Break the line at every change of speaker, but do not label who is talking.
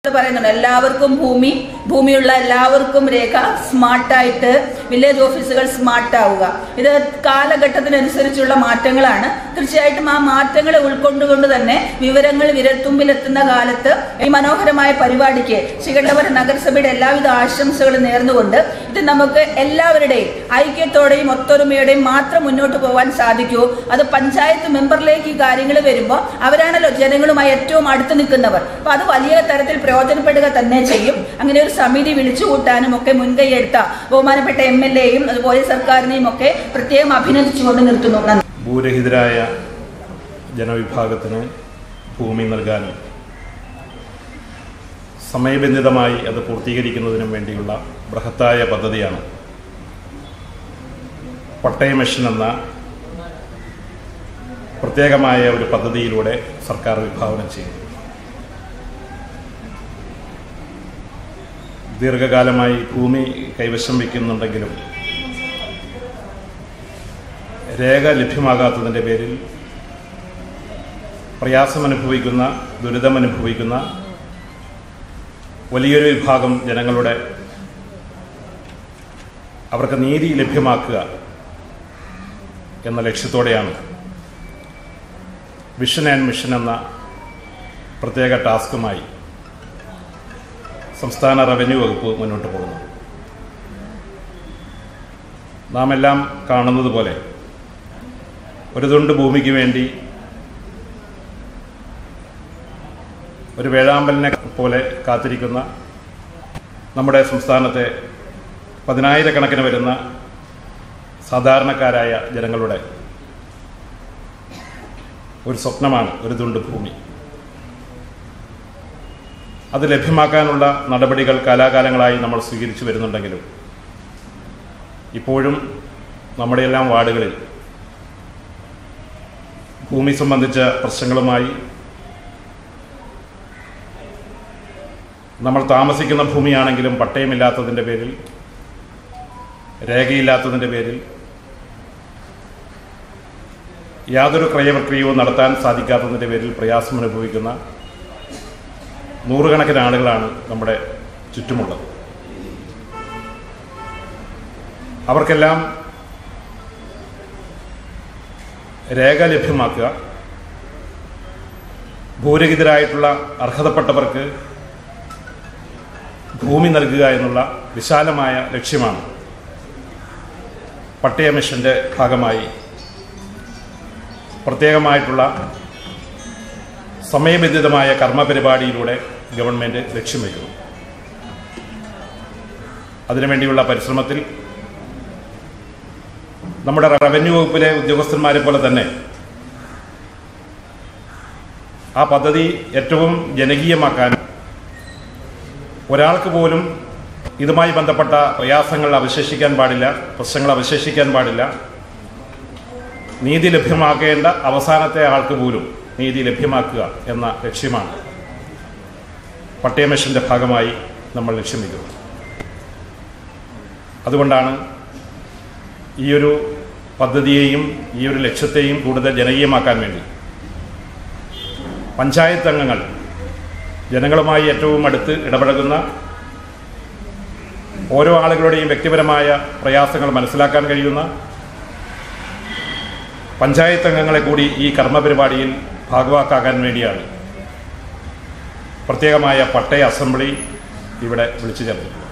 പറയുന്നുണ്ട് എല്ലാവർക്കും ഭൂമി ഭൂമിയുള്ള എല്ലാവർക്കും രേഖ സ്മാർട്ടായിട്ട് വില്ലേജ് ഓഫീസുകൾ സ്മാർട്ട് ആവുക ഇത് കാലഘട്ടത്തിനനുസരിച്ചുള്ള മാറ്റങ്ങളാണ് തീർച്ചയായിട്ടും ആ മാറ്റങ്ങളെ ഉൾക്കൊണ്ടുകൊണ്ട് തന്നെ വിവരങ്ങൾ വിരൽത്തുമ്പിലെത്തുന്ന കാലത്ത് ഈ മനോഹരമായ പരിപാടിക്ക് ശ്രീകണ്ഠപുരം നഗരസഭയുടെ എല്ലാവിധ ആശംസകളും നേർന്നുകൊണ്ട് ഇത് നമുക്ക് എല്ലാവരുടെയും ഐക്യത്തോടെയും ഒത്തൊരുമയോടെയും മാത്രം മുന്നോട്ട് പോകാൻ സാധിക്കൂ അത് പഞ്ചായത്ത് മെമ്പറിലേക്ക് ഈ കാര്യങ്ങൾ വരുമ്പോൾ അവരാണല്ലോ ജനങ്ങളുമായി ഏറ്റവും അടുത്ത് നിൽക്കുന്നവർ അപ്പൊ അത് വലിയ തരത്തിൽ പ്രയോജനപ്പെടുക തന്നെ ചെയ്യും അങ്ങനെ ഒരു സമിതി വിളിച്ചു കൂട്ടാനും ഒക്കെ മുൻകൈ എടുത്ത ബഹുമാനപ്പെട്ട എം എൽ എയും അതുപോലെ സർക്കാരിനെയും ഒക്കെ പ്രത്യേകം അഭിനന്ദിച്ചുകൊണ്ട് നിർത്തുന്നു നന്ദി
ഭൂരഹിതരായ ജനവിഭാഗത്തിന് ഭൂമി നൽകാനും സമയബന്ധിതമായി അത് പൂർത്തീകരിക്കുന്നതിനും വേണ്ടിയുള്ള ബൃഹത്തായ പദ്ധതിയാണ് പട്ടയ മിഷൻ എന്ന പ്രത്യേകമായ ഒരു പദ്ധതിയിലൂടെ സർക്കാർ വിഭാവനം ചെയ്യുന്നു ദീർഘകാലമായി ഭൂമി കൈവശം വയ്ക്കുന്നുണ്ടെങ്കിലും രേഖ ലഭ്യമാകാത്തതിൻ്റെ പേരിൽ പ്രയാസമനുഭവിക്കുന്ന ദുരിതമനുഭവിക്കുന്ന വലിയൊരു വിഭാഗം ജനങ്ങളുടെ അവർക്ക് നീതി ലഭ്യമാക്കുക എന്ന ലക്ഷ്യത്തോടെയാണ് വിഷൻ ആൻഡ് മിഷൻ എന്ന പ്രത്യേക ടാസ്കുമായി സംസ്ഥാന റവന്യൂ വകുപ്പ് മുന്നോട്ട് പോകുന്നത് നാം എല്ലാം കാണുന്നത് പോലെ ഒരു തുണ്ട് ഭൂമിക്ക് വേണ്ടി ഒരു വേഴാമ്പലിനെ പോലെ കാത്തിരിക്കുന്ന നമ്മുടെ സംസ്ഥാനത്തെ പതിനായിരക്കണക്കിന് വരുന്ന സാധാരണക്കാരായ ജനങ്ങളുടെ ഒരു സ്വപ്നമാണ് ഒരു തുണ്ട് ഭൂമി അത് ലഭ്യമാക്കാനുള്ള നടപടികൾ കാലാകാലങ്ങളായി നമ്മൾ സ്വീകരിച്ചു വരുന്നുണ്ടെങ്കിലും ഇപ്പോഴും നമ്മുടെയെല്ലാം വാർഡുകളിൽ ഭൂമി സംബന്ധിച്ച പ്രശ്നങ്ങളുമായി നമ്മൾ താമസിക്കുന്ന ഭൂമിയാണെങ്കിലും പട്ടയമില്ലാത്തതിൻ്റെ പേരിൽ രേഖയില്ലാത്തതിൻ്റെ പേരിൽ യാതൊരു ക്രയപ്രക്രിയവും നടത്താൻ സാധിക്കാത്തതിൻ്റെ പേരിൽ പ്രയാസം അനുഭവിക്കുന്ന നൂറുകണക്കിന് ആളുകളാണ് നമ്മുടെ ചുറ്റുമുള്ളത് അവർക്കെല്ലാം രേഖ ലഭ്യമാക്കുക ഭൂരഹിതരായിട്ടുള്ള അർഹതപ്പെട്ടവർക്ക് ഭൂമി നൽകുക എന്നുള്ള വിശാലമായ ലക്ഷ്യമാണ് പട്ടയ മിഷന്റെ ഭാഗമായി പ്രത്യേകമായിട്ടുള്ള സമയബന്ധിതമായ കർമ്മ പരിപാടിയിലൂടെ ഗവൺമെൻറ് ലക്ഷ്യം വയ്ക്കുന്നു അതിനുവേണ്ടിയുള്ള പരിശ്രമത്തിൽ നമ്മുടെ റവന്യൂ വകുപ്പിലെ ഉദ്യോഗസ്ഥന്മാരെ പോലെ തന്നെ ആ പദ്ധതി ഏറ്റവും ജനകീയമാക്കാൻ ഒരാൾക്ക് പോലും ഇതുമായി ബന്ധപ്പെട്ട പ്രയാസങ്ങൾ അവശേഷിക്കാൻ പാടില്ല പ്രശ്നങ്ങൾ അവശേഷിക്കാൻ പാടില്ല നീതി ലഭ്യമാക്കേണ്ട അവസാനത്തെ ആൾക്ക് പോലും നീതി ലഭ്യമാക്കുക എന്ന ലക്ഷ്യമാണ് പട്ടയ മിഷന്റെ ഭാഗമായി നമ്മൾ ലക്ഷ്യം വയ്ക്കുന്നത് അതുകൊണ്ടാണ് ഈ ഒരു പദ്ധതിയെയും ഈ ഒരു ലക്ഷ്യത്തെയും കൂടുതൽ ജനകീയമാക്കാൻ വേണ്ടി പഞ്ചായത്ത് അംഗങ്ങൾ ജനങ്ങളുമായി ഏറ്റവും അടുത്ത് ഇടപഴകുന്ന ഓരോ ആളുകളുടെയും വ്യക്തിപരമായ പ്രയാസങ്ങൾ മനസ്സിലാക്കാൻ കഴിയുന്ന പഞ്ചായത്ത് അംഗങ്ങളെ കൂടി ഈ കർമ്മ പരിപാടിയിൽ ഭാഗവാക്കാക്കാൻ വേണ്ടിയാണ് പ്രത്യേകമായ പട്ടയ അസംബ്ലി ഇവിടെ വിളിച്ചു ചേർത്തത്